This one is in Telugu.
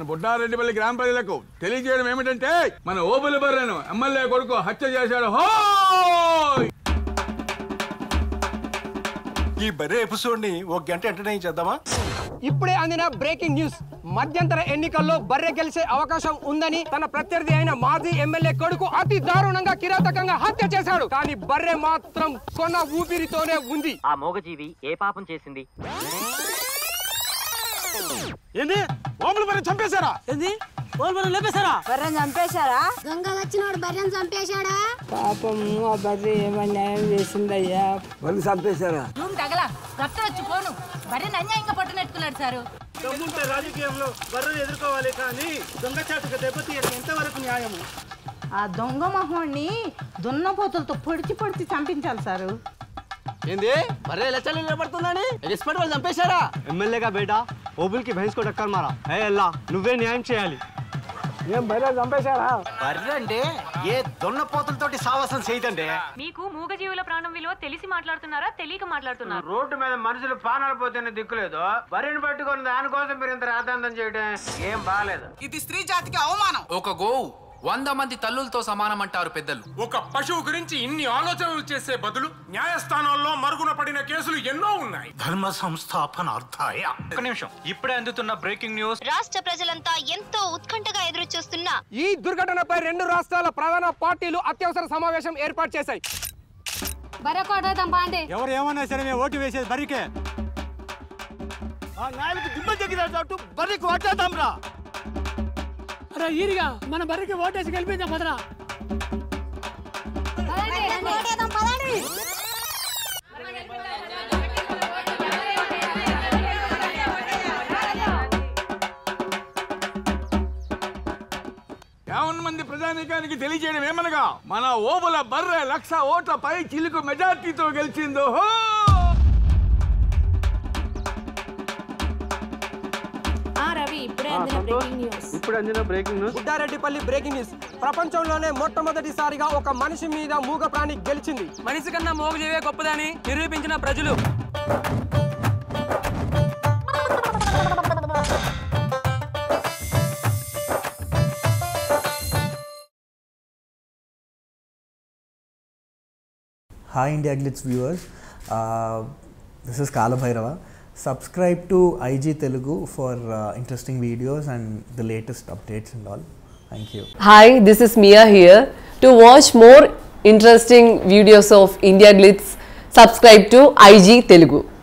బుడ్డారెడ్డిపల్లి గ్రామ ప్రజలకు తెలియజేయడం ఏమిటంటే మన ఓబుల బర్రెను ఎమ్మెల్యే కొడుకు హత్య చేశాడు హో ఈ బర్రె ఎపిసోడ్ ని ఒక గంట ఎంటర్టైన్ చేద్దామా ఇప్పుడే అందిన బ్రేకింగ్ న్యూస్ మధ్యంతర ఎన్నికల్లో బర్రె గెలిచే అవకాశం ఉందని తన ప్రత్యర్థి అయిన మాజీ ఎమ్మెల్యే కొడుకు అతి దారుణంగా కిరాతకంగా హత్య చేశాడు కానీ బర్రె మాత్రం కొన ఊపిరితోనే ఉంది ఆ మూగజీవి ఏ పాపం చేసింది ఏంది ఓములు బర్రె చంపేశారా ఏంది ఓల్బరం లేపేశారా బర్రెని చంపేశారా దొంగ వచ్చినోడు బర్రెని చంపేశాడా పాపం ఆ బర్రె ఏమన్నా న్యాయం చేసిందయ్యా వాళ్ళు చంపేశారా రూమ్ తగల రక్తం వచ్చి పోను బర్రెని అన్యాయంగా పట్టునెట్టుకున్నాడు సారు దమ్ముంటే రాజకీయంలో బర్రెలు ఎదుర్కోవాలి కానీ దొంగచాటుగా దెబ్బతీయడం ఎంతవరకు న్యాయము ఆ దొంగ మొహాన్ని దున్నపోతులతో పొడిచి పొడిచి చంపించాలి సారు ఏంది బర్రె లెచ్చలు నిలబడుతుందని ఎక్స్పర్ట్ వాళ్ళు చంపేశారా ఎమ్మెల్యేగా బేటా ఓబుల్కి భైన్స్ को टक्कर मारा ఏ అల్లా నువ్వే న్యాయం చేయాలి ఏం బర్రె చంపేశారా బర్రె అంటే ఏ దున్నపోతులతోటి సావాసం చేయదండి మీకు మూగజీవుల ప్రాణం విలువ తెలిసి మాట్లాడుతున్నారా తెలియక మాట్లాడుతున్నారా రోడ్డు మీద మనుషులు పానాలు పోతేనే దిక్కులేదు బర్రెని పట్టుకొని దానికోసం మీరు ఇంత రాతాంతం చేయడం ఏం బాగాలేదు ఇది స్త్రీ జాతికి అవమానం ఒక గోవు వంద మంది తల్లులతో సమానమంటారు పెద్దలు ఒక పశువు గురించి ఇన్ని ఆలోచనలు చేసే బదులు న్యాయస్థానాల్లో మరుగున పడిన కేసులు ఎన్నో ఉన్నాయి ధర్మ సంస్థాపనార్థాయ ఒక నిమిషం ఇప్పుడే అందుతున్న బ్రేకింగ్ న్యూస్ రాష్ట్ర ప్రజలంతా ఎంతో ఉత్కంఠగా ఎదురు చూస్తున్న ఈ దుర్ఘటనపై రెండు రాష్ట్రాల ప్రధాన పార్టీలు అత్యవసర సమావేశం ఏర్పాటు చేశాయి బర్రె కొడదాం బాండి ఎవరు ఏమన్నా సరే మేము ఓటు వేసేది బరికే ఆ నాయకు దిమ్మ తగ్గినట్టు బర్రెకి ఓటేద్దాం రా అరే ఈరిగా మన బర్రెకి ఓటేసి గెలిపించాం భద్రా యావన్ మంది ప్రజానీకానికి తెలియజేయడం ఏమనగా మన ఓబుల బర్రె లక్ష ఓట్ల పై చిలుకు మెజార్టీతో గెలిచిందో హో రవి ఇప్పుడే అందిన బ్రేకింగ్ న్యూస్ ఇప్పుడు అందిన breaking news Buddareddipalli breaking news ప్రపంచంలోనే మొట్టమొదటిసారిగా ఒక మనిషి మీద మూగ ప్రాణి గెలిచింది మనిషి కన్నా మూగజీవే గొప్పదని నిరూపించిన ప్రజలు Hi India Glitz viewers, uh, this is Kala Bhairava. Subscribe to IG Telugu for uh, interesting videos and the latest updates and all. Thank you. Hi, this is Mia here. To watch more interesting videos of India Glitz, subscribe to IG Telugu.